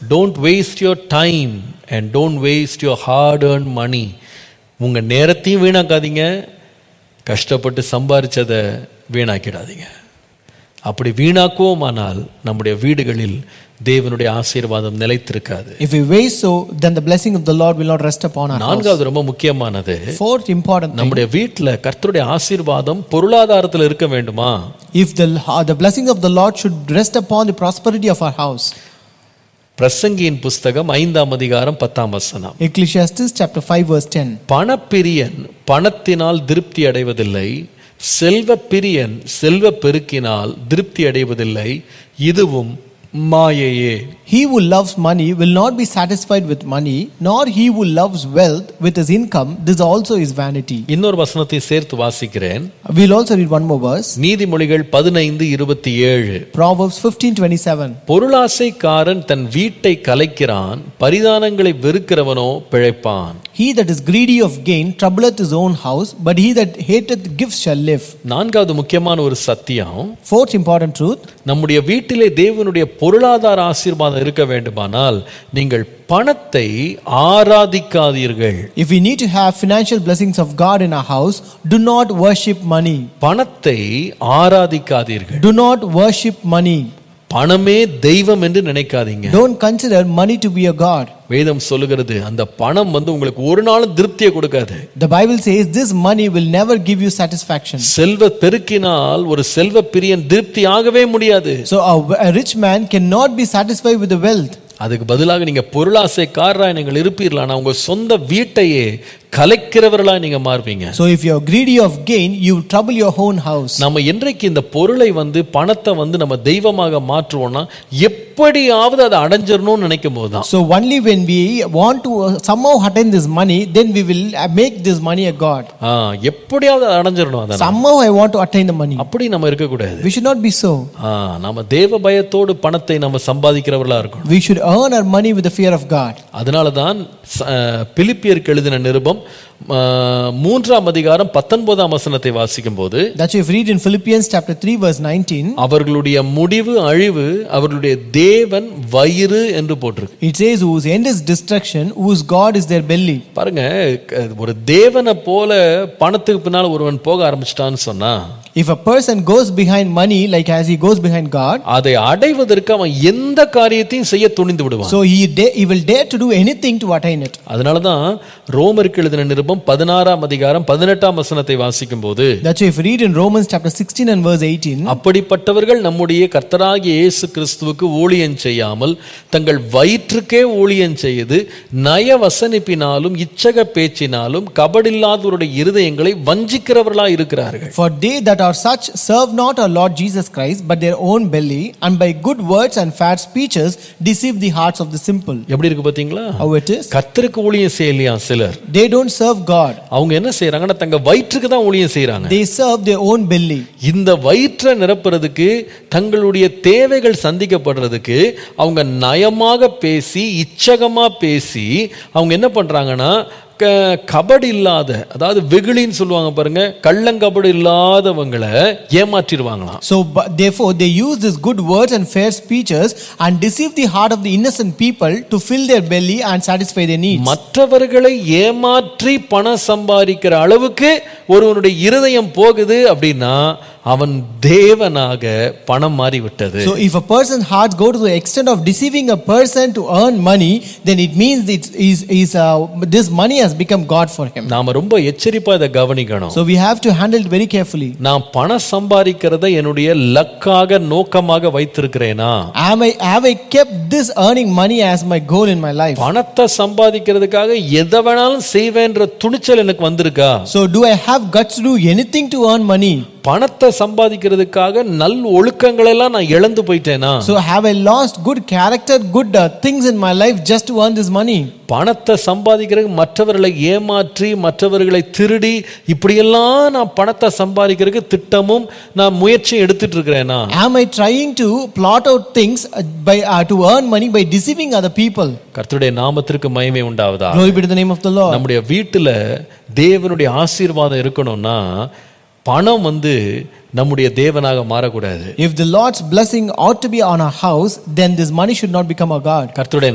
Don't waste your time and don't waste your hard earned money உங்க நேரத்தையும் வீணாக்காதீங்க கஷ்டப்பட்டு சம்பாரிச்சதை வீணாக்கிடாதீங்க அப்படி வீணாக்குவோமானால் நம்முடைய வீடுகளில் தேவனுடைய ஆசீர்வாதம் நிலைத்திருக்காது If we waste so, then the blessing of the Lord will not rest upon our house. நான்காவது ரொம்ப முக்கியமானது Fourth important thing, நம்முடைய வீட்டில் கர்த்தருடைய ஆசீர்வாதம் பொருளாதாரத்தில் இருக்க வேண்டுமா if the, uh, the blessing of the Lord should rest upon the prosperity of our house. பிரசங்கியின் புஸ்தகம் ஐந்தாம் அதிகாரம் பத்தாம் வசனம் Ecclesiastes chapter 5 verse 10. பணப்பிரியன் பணத்தினால் திருப்தி அடைவதில்லை செல்வ பிரியன் செல்வ பெருக்கினால் திருப்தி அடைவதில்லை இதுவும் மாயையே He who loves money will not be satisfied with money, nor he who loves wealth with his income. This also is vanity. இன்னொரு வசனத்தை சேர்த்து வாசிக்கிறேன் We'll also read one more verse. நீதிமொழிகள் பதினைந்து இருபத்தி ஏழு Proverbs 15:27. பொருளாசைக்காரன் தன் வீட்டை கலைக்கிறான் பரிதானங்களை வெறுக்கிறவனோ பிழைப்பான் He that is greedy of gain troubleth his own house, but he that hateth gifts shall live. நான்காவது முக்கியமான ஒரு சத்தியம் Fourth important truth நம்முடைய வீட்டிலே தேவனுடைய பொருளாதார ஆசீர்வாதம் இருக்க வேண்டுமானால் நீங்கள் பணத்தை ஆராதிக்காதீர்கள் if we need to have financial blessings of God in our house, do not worship money. பணத்தை ஆராதிக்காதீர்கள் Do not worship money. பணமே தெய்வம் என்று நினைக்காதீங்க Don't consider money to be a God. வேதம் சொல்லுகிறது அந்த பணம் வந்து உங்களுக்கு ஒரு நாளும் திருப்தியை கொடுக்காது The Bible says this money will never give you satisfaction. செல்வ பெருக்கினால் ஒரு செல்வ பிரியன் திருப்தி ஆகவே முடியாது So a, a rich man cannot be satisfied with the wealth. அதுக்கு பதிலாக நீங்க பொருளாசைக்காரராய் நீங்கள் இருப்பீர்களானா உங்க சொந்த வீட்டையே கலைக்கிறவர்களா நீங்க மாறுவீங்க So if you're greedy of gain, you trouble your own house. நம்ம என்றைக்கு இந்த பொருளை வந்து பணத்தை வந்து நம்ம தெய்வமாக மாற்றுவோம்னா எப்படியாவது அதை அடைஞ்சிடணும்னு நினைக்கும் போது தான் So only when we want to uh, somehow attain this money, then we will uh, make this money a God. ஆ, எப்படியாவது அதை அடைஞ்சிடணும் அதை Somehow I want to attain the money. அப்படி நம்ம இருக்கக்கூடாது We should not be so. ஆ, நம்ம தேவ பயத்தோடு பணத்தை நம்ம சம்பாதிக்கிறவர்களா இருக்கணும் We should earn our money with the fear of God. அதனால தான் ச- பிலிப்பியருக்கு எழுதின நிருபம் ஆ, மூன்றாம் அதிகாரம் பத்தொன்பதாம் வசனத்தை வாசிக்கும் போது That's why if you read in Philippians chapter 3 verse 19, அவர்களுடைய முடிவு அழிவு அவர்களுடைய தேவன் வயிறு என்று போட்டிருக்கு it says whose end is destruction, whose God is their belly. பாருங்க க- ஒரு தேவனை போல பணத்துக்கு பின்னால் ஒருவன் போக ஆரம்பிச்சிட்டான்னு சொன்னா If a person goes behind money like as he goes behind God, அதை அடைவதற்கு அவன் எந்த காரியத்தையும் செய்ய துணிந்து விடுவான் so he, da- he will dare to do anything to attain it. அதனாலதான் ரோமருக்கு எழுதின நிருபம் பதினாறாம் அதிகாரம் பதினெட்டாம் வசனத்தை வாசிக்கும் போது That's why if you read in Romans chapter 16 and verse 18, அப்படிப்பட்டவர்கள் நம்முடைய கர்த்தராகிய இயேசு கிறிஸ்துவுக்கு ஊழியம் செய்யாமல் தங்கள் வயிற்றுக்கே ஊழியம் செய்து நய வசனிப்பினாலும் இச்சக பேச்சினாலும் கபடில்லாதவருடைய இருதயங்களை வஞ்சிக்கிறவர்களா இருக்கிறார்கள் For they that are such serve not our Lord Jesus Christ, but their own belly, and by good words and fat speeches deceive the hearts of the simple. எப்படி இருக்கு பாத்தீங்களா How it is? கர்த்தருக்கு ஊழியம் செய்யலையா சிலர் They don't serve God, அவங்க என்ன செய்யறாங்கன்னா தங்க வயிற்றுக்கு தான் ஊழியம் செய்யறாங்க they serve their own belly. இந்த வயிற்றை நிரப்புறதுக்கு தங்களுடைய தேவைகள் சந்திக்கப்படுறதுக்கு அவங்க நயமாக பேசி இச்சகமா பேசி அவங்க என்ன பண்றாங்கன்னா க- கபடி இல்லாத அதாவது வெகுளின்னு சொல்லுவாங்க பாருங்க கள்ளங்கபடி இல்லாதவங்களை ஏமாற்றிடுவாங்களாம் So, but therefore, they use these good words and fair speeches and deceive the heart of the innocent people to fill their belly and satisfy their needs. மற்றவர்களை ஏமாற்றி பணம் சம்பாதிக்கிற அளவுக்கு ஒருவனுடைய இருதயம் போகுது அப்படின்னா அவன் தேவனாக பணம் மாறி விட்டது So, if a person's heart go to the extent of deceiving a person to earn money, then it means it's, is, is, uh, this money has become God for him. நாம ரொம்ப எச்சரிப்பா இதை கவனிக்கணும் So, we have to handle it very carefully. நான் பணம் சம்பாதிக்கிறத என்னுடைய லக்காக நோக்கமாக வைத்திருக்கிறேனா Am I, have I kept this earning money as my goal in my life? பணத்தை சம்பாதிக்கிறதுக்காக எதை வேணாலும் செய்வேன்ற துணிச்சல் எனக்கு வந்திருக்கா So, do I have guts to do anything to earn money? பணத்தை சம்பாதிக்கிறதுக்காக நல் ஒழுக்கங்களை எல்லாம் நான் இழந்து போயிட்டேனா So, have I lost good character, good uh, things in my life just to earn this money? பணத்தை சம்பாதிக்கிறதுக்கு மற்றவர்களை ஏமாற்றி மற்றவர்களை திருடி இப்படியெல்லாம் நான் பணத்தை சம்பாதிக்கிறதுக்கு திட்டமும் நான் முயற்சியும் எடுத்துட்டு இருக்கிறேனா Am I trying to plot out things uh, by uh, to earn money by deceiving other people? கர்த்தருடைய நாமத்திற்கு மகிமை உண்டாவதா Glory be to the name of the Lord. நம்முடைய வீட்டுல தேவனுடைய ஆசீர்வாதம் இருக்கணும்னா பணம் வந்து நம்முடைய தேவனாக மாறக்கூடாது If the Lord's blessing ought to be on our house, then this money should not become our God. கர்த்தருடைய